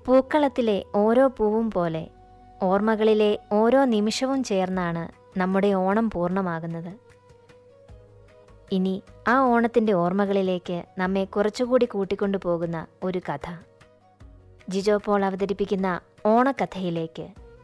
പൂക്കളത്തിലെ ഓരോ പൂവും പോലെ ഓർമ്മകളിലെ ഓരോ നിമിഷവും ചേർന്നാണ് നമ്മുടെ ഓണം പൂർണ്ണമാകുന്നത് ഇനി ആ ഓണത്തിൻ്റെ ഓർമ്മകളിലേക്ക് നമ്മെ കുറച്ചുകൂടി കൂട്ടിക്കൊണ്ടു പോകുന്ന ഒരു കഥ ജിജോ പോൾ അവതരിപ്പിക്കുന്ന ഓണക്കഥയിലേക്ക്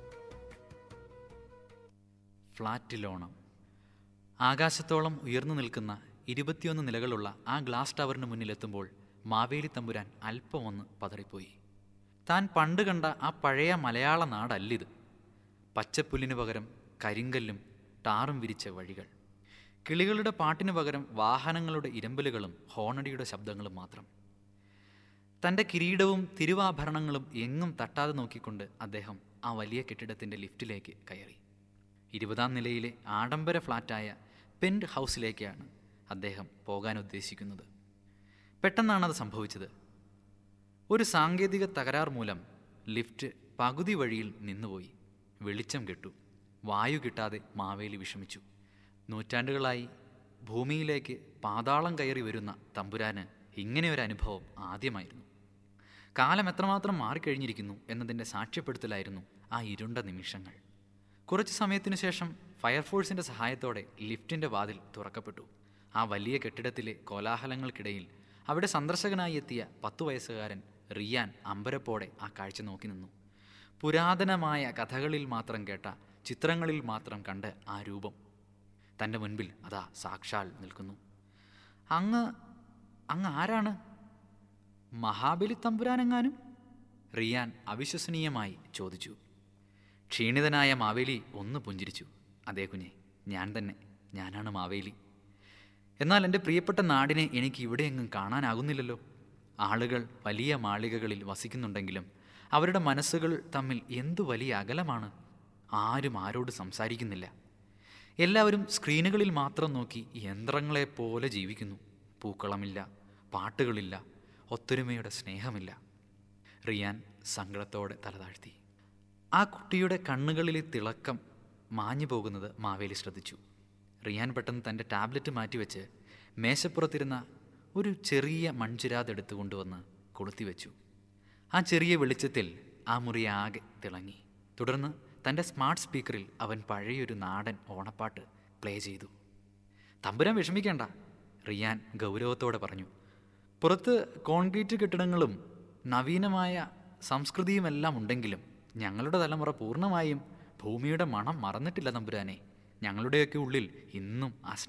ഫ്ലാറ്റിലോണം ആകാശത്തോളം ഉയർന്നു നിൽക്കുന്ന ഇരുപത്തിയൊന്ന് നിലകളുള്ള ആ ഗ്ലാസ് ടവറിന് മുന്നിലെത്തുമ്പോൾ മാവേലി തമ്പുരാൻ അല്പമൊന്ന് പതറിപ്പോയി താൻ പണ്ട് കണ്ട ആ പഴയ മലയാള നാടല്ലിത് പച്ചപ്പുല്ലിനു പകരം കരിങ്കല്ലും ടാറും വിരിച്ച വഴികൾ കിളികളുടെ പാട്ടിനു പകരം വാഹനങ്ങളുടെ ഇരമ്പലുകളും ഹോണടിയുടെ ശബ്ദങ്ങളും മാത്രം തൻ്റെ കിരീടവും തിരുവാഭരണങ്ങളും എങ്ങും തട്ടാതെ നോക്കിക്കൊണ്ട് അദ്ദേഹം ആ വലിയ കെട്ടിടത്തിൻ്റെ ലിഫ്റ്റിലേക്ക് കയറി ഇരുപതാം നിലയിലെ ആഡംബര ഫ്ലാറ്റായ പെൻഡ് ഹൗസിലേക്കാണ് അദ്ദേഹം പോകാൻ ഉദ്ദേശിക്കുന്നത് പെട്ടെന്നാണത് സംഭവിച്ചത് ഒരു സാങ്കേതിക തകരാർ മൂലം ലിഫ്റ്റ് പകുതി വഴിയിൽ നിന്നുപോയി വെളിച്ചം കെട്ടു വായു കിട്ടാതെ മാവേലി വിഷമിച്ചു നൂറ്റാണ്ടുകളായി ഭൂമിയിലേക്ക് പാതാളം കയറി വരുന്ന തമ്പുരാന് ഇങ്ങനെയൊരു അനുഭവം ആദ്യമായിരുന്നു കാലം എത്രമാത്രം മാറിക്കഴിഞ്ഞിരിക്കുന്നു എന്നതിൻ്റെ സാക്ഷ്യപ്പെടുത്തലായിരുന്നു ആ ഇരുണ്ട നിമിഷങ്ങൾ കുറച്ച് സമയത്തിനു ശേഷം ഫയർഫോഴ്സിൻ്റെ സഹായത്തോടെ ലിഫ്റ്റിൻ്റെ വാതിൽ തുറക്കപ്പെട്ടു ആ വലിയ കെട്ടിടത്തിലെ കോലാഹലങ്ങൾക്കിടയിൽ അവിടെ സന്ദർശകനായി എത്തിയ പത്തു വയസ്സുകാരൻ റിയാൻ അമ്പരപ്പോടെ ആ കാഴ്ച നോക്കി നിന്നു പുരാതനമായ കഥകളിൽ മാത്രം കേട്ട ചിത്രങ്ങളിൽ മാത്രം കണ്ട് ആ രൂപം തൻ്റെ മുൻപിൽ അതാ സാക്ഷാൽ നിൽക്കുന്നു അങ്ങ് അങ്ങ് ആരാണ് മഹാബലി തമ്പുരാനെങ്ങാനും റിയാൻ അവിശ്വസനീയമായി ചോദിച്ചു ക്ഷീണിതനായ മാവേലി ഒന്ന് പുഞ്ചിരിച്ചു അതേ കുഞ്ഞെ ഞാൻ തന്നെ ഞാനാണ് മാവേലി എന്നാൽ എൻ്റെ പ്രിയപ്പെട്ട നാടിനെ എനിക്ക് ഇവിടെയെങ്ങും കാണാനാകുന്നില്ലല്ലോ ആളുകൾ വലിയ മാളികകളിൽ വസിക്കുന്നുണ്ടെങ്കിലും അവരുടെ മനസ്സുകൾ തമ്മിൽ എന്തു വലിയ അകലമാണ് ആരും ആരോട് സംസാരിക്കുന്നില്ല എല്ലാവരും സ്ക്രീനുകളിൽ മാത്രം നോക്കി യന്ത്രങ്ങളെപ്പോലെ ജീവിക്കുന്നു പൂക്കളമില്ല പാട്ടുകളില്ല ഒത്തൊരുമയുടെ സ്നേഹമില്ല റിയാൻ സങ്കടത്തോടെ തലതാഴ്ത്തി ആ കുട്ടിയുടെ കണ്ണുകളിലെ തിളക്കം മാഞ്ഞു പോകുന്നത് മാവേലി ശ്രദ്ധിച്ചു റിയാൻ പെട്ടെന്ന് തൻ്റെ ടാബ്ലറ്റ് മാറ്റിവെച്ച് മേശപ്പുറത്തിരുന്ന ഒരു ചെറിയ മൺചിരാതെടുത്തു കൊണ്ടുവന്ന് കൊളുത്തിവെച്ചു ആ ചെറിയ വെളിച്ചത്തിൽ ആ മുറി ആകെ തിളങ്ങി തുടർന്ന് തൻ്റെ സ്മാർട്ട് സ്പീക്കറിൽ അവൻ പഴയൊരു നാടൻ ഓണപ്പാട്ട് പ്ലേ ചെയ്തു തമ്പുരാൻ വിഷമിക്കേണ്ട റിയാൻ ഗൗരവത്തോടെ പറഞ്ഞു പുറത്ത് കോൺക്രീറ്റ് കെട്ടിടങ്ങളും നവീനമായ സംസ്കൃതിയുമെല്ലാം ഉണ്ടെങ്കിലും ഞങ്ങളുടെ തലമുറ പൂർണ്ണമായും ഭൂമിയുടെ മണം മറന്നിട്ടില്ല തമ്പുരാനെ ഞങ്ങളുടെയൊക്കെ ഉള്ളിൽ ഇന്നും ആ